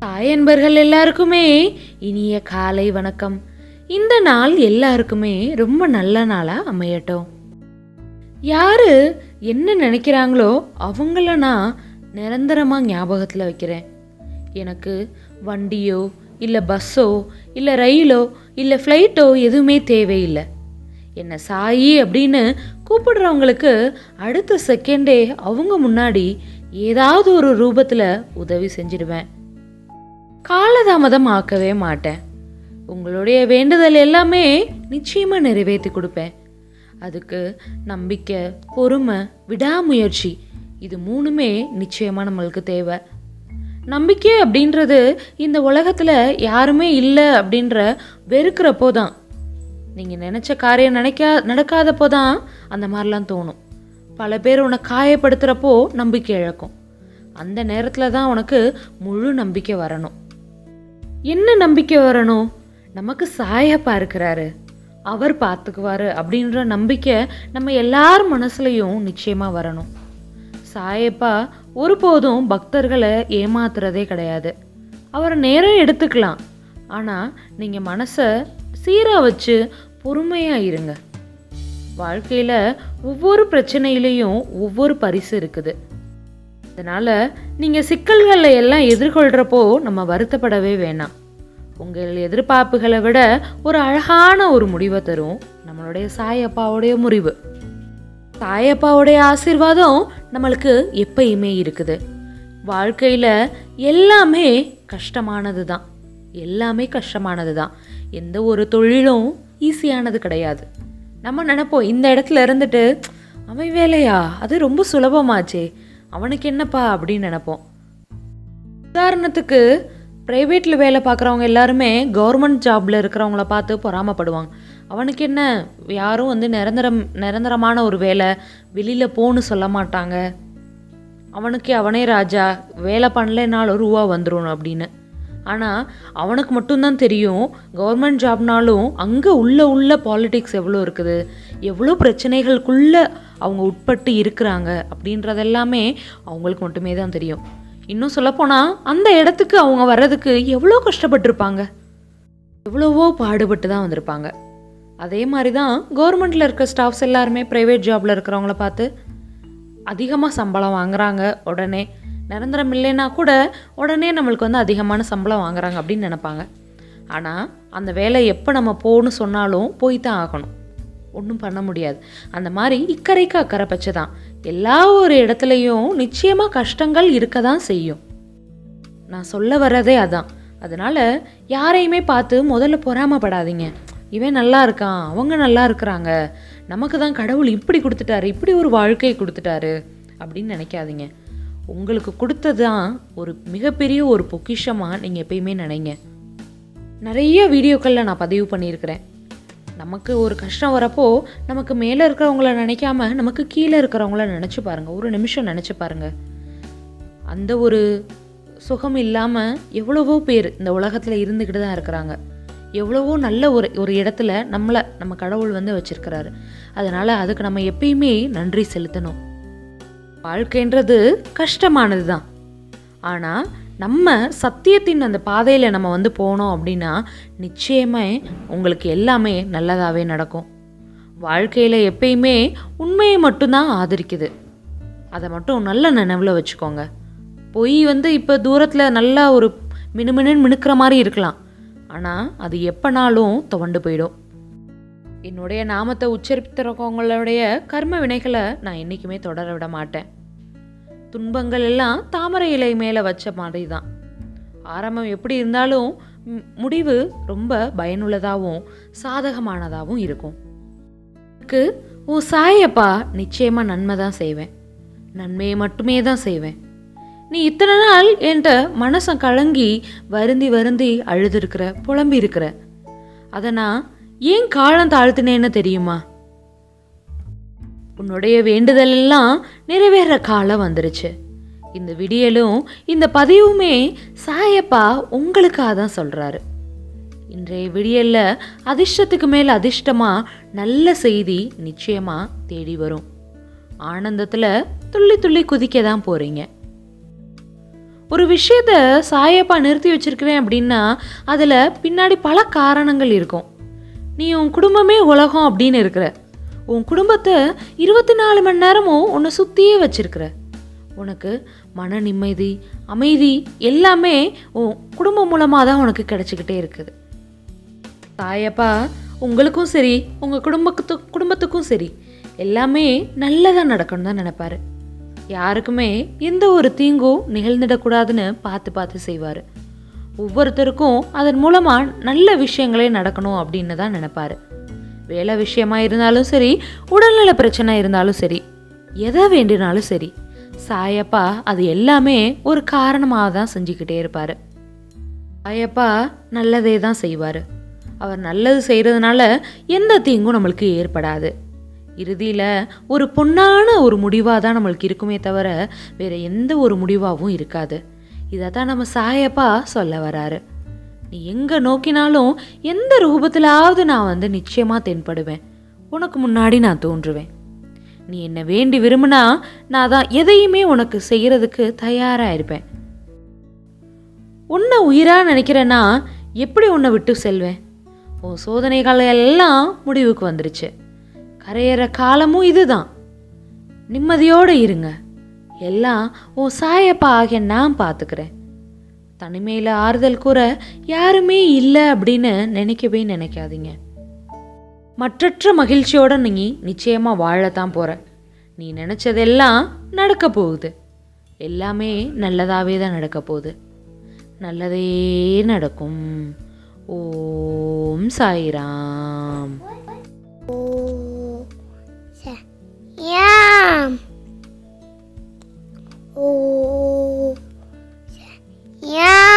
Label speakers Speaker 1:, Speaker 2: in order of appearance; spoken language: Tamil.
Speaker 1: தாய் அன்பர்கள் எல்லாருக்குமே இனிய காலை வணக்கம் இந்த நாள் எல்லாருக்குமே ரொம்ப நல்ல நாளாக அமையட்டும் யாரு என்ன நினைக்கிறாங்களோ அவங்கள நான் நிரந்தரமாக ஞாபகத்தில் வைக்கிறேன் எனக்கு வண்டியோ இல்லை பஸ்ஸோ இல்லை ரயிலோ இல்லை ஃப்ளைட்டோ எதுவுமே தேவையில்லை என்னை சாயி அப்படின்னு கூப்பிடுறவங்களுக்கு அடுத்த செகண்டே அவங்க முன்னாடி ஏதாவது ஒரு ரூபத்தில் உதவி செஞ்சிடுவேன் காலதாமதம் ஆக்கவே மாட்டேன் உங்களுடைய வேண்டுதல் எல்லாமே நிச்சயமாக நிறைவேற்றி கொடுப்பேன் அதுக்கு நம்பிக்கை பொறுமை விடாமுயற்சி இது மூணுமே நிச்சயமாக நம்மளுக்கு தேவை நம்பிக்கை அப்படின்றது இந்த உலகத்தில் யாருமே இல்லை அப்படின்ற வெறுக்கிறப்போ தான் நீங்கள் நினச்ச காரியம் நினைக்கா நடக்காதப்போ தான் அந்த மாதிரிலாம் தோணும் பல பேர் உன்னை காயப்படுத்துகிறப்போ நம்பிக்கை இழக்கும் அந்த நேரத்தில் தான் உனக்கு முழு நம்பிக்கை வரணும் என்ன நம்பிக்கை வரணும் நமக்கு சாயப்பா இருக்கிறாரு அவர் பார்த்துக்குவாரு அப்படின்ற நம்பிக்கை நம்ம எல்லார் மனசுலையும் நிச்சயமாக வரணும் சாயப்பா ஒருபோதும் பக்தர்களை ஏமாத்துறதே கிடையாது அவரை நேரம் எடுத்துக்கலாம் ஆனால் நீங்கள் மனசை சீராக வச்சு பொறுமையாக இருங்க வாழ்க்கையில் ஒவ்வொரு பிரச்சனையிலையும் ஒவ்வொரு பரிசு இருக்குது அதனால் நீங்கள் சிக்கல்களை எல்லாம் எதிர்கொள்கிறப்போ நம்ம வருத்தப்படவே வேணாம் உங்கள் எதிர்பார்ப்புகளை விட ஒரு அழகான ஒரு முடிவை தரும் நம்மளுடைய சாயப்பாவுடைய முறிவு சாயப்பாவுடைய ஆசீர்வாதம் நம்மளுக்கு எப்பயுமே இருக்குது வாழ்க்கையில் எல்லாமே கஷ்டமானது தான் எல்லாமே கஷ்டமானது தான் எந்த ஒரு தொழிலும் ஈஸியானது கிடையாது நம்ம நினைப்போம் இந்த இடத்துல இருந்துட்டு அவன் வேலையா அது ரொம்ப சுலபமாச்சே அவனுக்கு என்னப்பா அப்படின்னு நினைப்போம் உதாரணத்துக்கு ப்ரைவேட்டில் வேலை பார்க்குறவங்க எல்லாருமே கவர்மெண்ட் ஜாபில் இருக்கிறவங்கள பார்த்து பொறாமப்படுவாங்க அவனுக்கு என்ன யாரும் வந்து நிரந்தரம் நிரந்தரமான ஒரு வேலை வெளியில் போன்னு சொல்ல மாட்டாங்க அவனுக்கு அவனே ராஜா வேலை பண்ணலைனாலும் ரூபா வந்துடும் அப்படின்னு ஆனால் அவனுக்கு மட்டும்தான் தெரியும் கவர்மெண்ட் ஜாப்னாலும் அங்கே உள்ள உள்ள பாலிடிக்ஸ் எவ்வளோ இருக்குது எவ்வளோ பிரச்சனைகளுக்குள்ளே அவங்க உட்பட்டு இருக்கிறாங்க அப்படின்றதெல்லாமே அவங்களுக்கு மட்டுமே தான் தெரியும் இன்னும் சொல்லப்போனால் அந்த இடத்துக்கு அவங்க வர்றதுக்கு எவ்வளோ கஷ்டப்பட்டிருப்பாங்க எவ்வளவோ பாடுபட்டு தான் வந்திருப்பாங்க அதே மாதிரி தான் கவர்மெண்ட்டில் இருக்க ஸ்டாஃப்ஸ் எல்லாருமே ப்ரைவேட் ஜாபில் இருக்கிறவங்கள பார்த்து அதிகமாக சம்பளம் வாங்குறாங்க உடனே நிரந்தரம் இல்லைன்னா கூட உடனே நம்மளுக்கு வந்து அதிகமான சம்பளம் வாங்குறாங்க அப்படின்னு நினைப்பாங்க ஆனால் அந்த வேலை எப்போ நம்ம போகணும்னு சொன்னாலும் போய் தான் ஆகணும் ஒன்றும் பண்ண முடியாது அந்த மாதிரி இக்கரைக்கு அக்கறை பச்சை தான் எல்லா ஒரு இடத்துலையும் நிச்சயமாக கஷ்டங்கள் இருக்க தான் செய்யும் நான் சொல்ல வர்றதே அதான் அதனால் யாரையுமே பார்த்து முதல்ல பொறாமப்படாதீங்க இவன் நல்லா இருக்கான் அவங்க நல்லா இருக்கிறாங்க நமக்கு தான் கடவுள் இப்படி கொடுத்துட்டாரு இப்படி ஒரு வாழ்க்கையை கொடுத்துட்டாரு அப்படின்னு நினைக்காதீங்க உங்களுக்கு கொடுத்தது தான் ஒரு மிகப்பெரிய ஒரு பொக்கிஷமாக நீங்கள் எப்பயுமே நினைங்க நிறைய வீடியோக்களில் நான் பதிவு பண்ணியிருக்கிறேன் நமக்கு ஒரு கஷ்டம் வரப்போ நமக்கு மேலே இருக்கிறவங்கள நினைக்காம நமக்கு கீழே இருக்கிறவங்கள நினச்சி பாருங்கள் ஒரு நிமிஷம் நினச்சி பாருங்கள் அந்த ஒரு சுகம் இல்லாமல் எவ்வளவோ பேர் இந்த உலகத்தில் இருந்துக்கிட்டு தான் இருக்கிறாங்க எவ்வளவோ நல்ல ஒரு ஒரு இடத்துல நம்மளை நம்ம கடவுள் வந்து வச்சிருக்கிறாரு அதனால் அதுக்கு நம்ம எப்பயுமே நன்றி செலுத்தணும் வாழ்க்கைன்றது கஷ்டமானது தான் ஆனால் நம்ம சத்தியத்தின் அந்த பாதையில் நம்ம வந்து போனோம் அப்படின்னா நிச்சயமே உங்களுக்கு எல்லாமே நல்லதாகவே நடக்கும் வாழ்க்கையில் எப்பயுமே உண்மையை மட்டும்தான் ஆதரிக்குது அதை மட்டும் நல்ல நினைவில் வச்சுக்கோங்க பொய் வந்து இப்போ தூரத்தில் நல்லா ஒரு மினுமினுன்னு மினுக்கிற மாதிரி இருக்கலாம் ஆனால் அது எப்போனாலும் துவண்டு போயிடும் என்னுடைய நாமத்தை உச்சரித்திருக்கவங்களுடைய கர்ம வினைகளை நான் என்றைக்குமே தொடர விட மாட்டேன் துன்பங்கள் எல்லாம் தாமரை இலை மேலே வச்ச மாதிரி தான் ஆரம்பம் எப்படி இருந்தாலும் ம், முடிவு ரொம்ப பயனுள்ளதாகவும் சாதகமானதாகவும் இருக்கும் எனக்கு உன் சாயப்பா நிச்சயமாக நன்மை தான் செய்வேன் நன்மையை மட்டுமே தான் செய்வேன் நீ இத்தனை நாள் என்கிட்ட மனசம் கலங்கி வருந்தி வருந்தி அழுதுருக்கிற புலம்பி இருக்கிற அதை நான் ஏன் காலம் தாழ்த்தினேன்னு தெரியுமா உன்னுடைய வேண்டுதல் எல்லாம் நிறைவேற காலம் வந்துருச்சு இந்த விடியலும் இந்த பதிவுமே சாயப்பா உங்களுக்காக தான் சொல்கிறாரு இன்றைய விடியல்ல அதிர்ஷ்டத்துக்கு மேல் அதிர்ஷ்டமாக நல்ல செய்தி நிச்சயமாக தேடி வரும் ஆனந்தத்தில் துள்ளி துள்ளி குதிக்க தான் போகிறீங்க ஒரு விஷயத்த சாயப்பா நிறுத்தி வச்சிருக்கிறேன் அப்படின்னா அதில் பின்னாடி பல காரணங்கள் இருக்கும் நீ உன் குடும்பமே உலகம் அப்படின்னு இருக்கிற உன் குடும்பத்தை இருபத்தி நாலு மணி நேரமும் உன்னை சுற்றியே வச்சிருக்கிற உனக்கு மன நிம்மதி அமைதி எல்லாமே உன் குடும்பம் மூலமாக தான் உனக்கு கிடச்சிக்கிட்டே இருக்குது தாயப்பா உங்களுக்கும் சரி உங்கள் குடும்பத்து குடும்பத்துக்கும் சரி எல்லாமே நல்லதாக நடக்கணும் தான் நினைப்பாரு யாருக்குமே எந்த ஒரு தீங்கும் நிகழ்ந்துடக்கூடாதுன்னு பார்த்து பார்த்து செய்வார் ஒவ்வொருத்தருக்கும் அதன் மூலமாக நல்ல விஷயங்களே நடக்கணும் அப்படின்னு தான் நினைப்பாரு வேலை விஷயமா இருந்தாலும் சரி உடல்நல பிரச்சனை இருந்தாலும் சரி எதை வேண்டினாலும் சரி சாயப்பா அது எல்லாமே ஒரு காரணமாக தான் செஞ்சுக்கிட்டே இருப்பார் சாயப்பா நல்லதே தான் செய்வார் அவர் நல்லது செய்கிறதுனால எந்த தீங்கும் நம்மளுக்கு ஏற்படாது இறுதியில் ஒரு பொன்னான ஒரு முடிவாக தான் நம்மளுக்கு இருக்குமே தவிர வேற எந்த ஒரு முடிவாகவும் இருக்காது இதை தான் நம்ம சாயப்பா சொல்ல வராரு நீ எங்கே நோக்கினாலும் எந்த ரூபத்திலாவது நான் வந்து நிச்சயமாக தென்படுவேன் உனக்கு முன்னாடி நான் தோன்றுவேன் நீ என்னை வேண்டி விரும்பினா நான் தான் எதையுமே உனக்கு செய்கிறதுக்கு தயாராக இருப்பேன் உன்னை உயிராக நினைக்கிறேன்னா எப்படி உன்னை விட்டு செல்வேன் உன் சோதனைகள் எல்லாம் முடிவுக்கு வந்துருச்சு கரையிற காலமும் இதுதான் நிம்மதியோடு இருங்க எல்லாம் உன் சாயப்பா ஆகிய நான் பார்த்துக்கிறேன் தனிமையில் ஆறுதல் கூற யாருமே இல்லை அப்படின்னு நினைக்கவே நினைக்காதீங்க மற்றற்ற மகிழ்ச்சியோட நீ நிச்சயமாக வாழத்தான் போகிற நீ நினச்சதெல்லாம் நடக்க போகுது எல்லாமே நல்லதாகவே தான் நடக்க போகுது நல்லதே நடக்கும் ஓம் சாய்ராம்
Speaker 2: Yum. Oh. Yum.